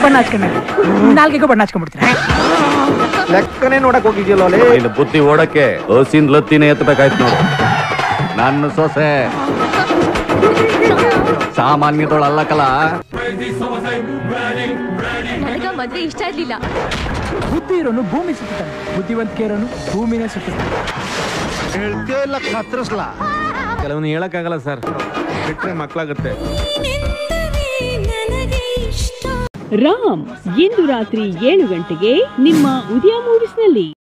ಬಣ್ಣ ಹಚ್ಕೊಂಡ್ಮೇಲೆ ನಾಲ್ಗೆಗೂ ಬಣ್ಣ ಹಚ್ಕೊಂಡ್ಬಿಡ್ತೀನಿ ಲೆಕ್ಕನೇ ನೋಡಕ್ ಹೋಗಿದ್ಯಲ್ಲ ಅಲ್ಲೇ ನಿನ್ನ ಬುದ್ಧಿ ಓಡಕ್ಕೆ ಹಸಿನ್ ಲತ್ತಿನೇ ಎತ್ತಬೇಕಾಯ್ತು ನೋಡು ನನ್ನ ಸೊಸೆ ಸಾಮಾನ್ಯದೊಳಲ್ಲಕಲ್ಲ ನನಗ ಮದ್ವೆ ಇಷ್ಟ ಇರ್ಲಿಲ್ಲ ಬುದ್ಧಿ ಇರೋನು ಭೂಮಿ ಸುತ್ತಾನೆ ಬುದ್ಧಿವಂತಿಕೆ ಇರೋನು ಭೂಮಿನೇ ಸುತ್ತಾನೆ ಕೆಲವನ್ನ ಹೇಳಕ್ಕಾಗಲ್ಲ ಸರ್ ಬಿಟ್ರೆ ಮಕ್ಳಾಗುತ್ತೆ ರಾಮ್ ಇಂದು ರಾತ್ರಿ ಏಳು ಗಂಟೆಗೆ ನಿಮ್ಮ ಉದಯ ಮೂವೀಸ್ನಲ್ಲಿ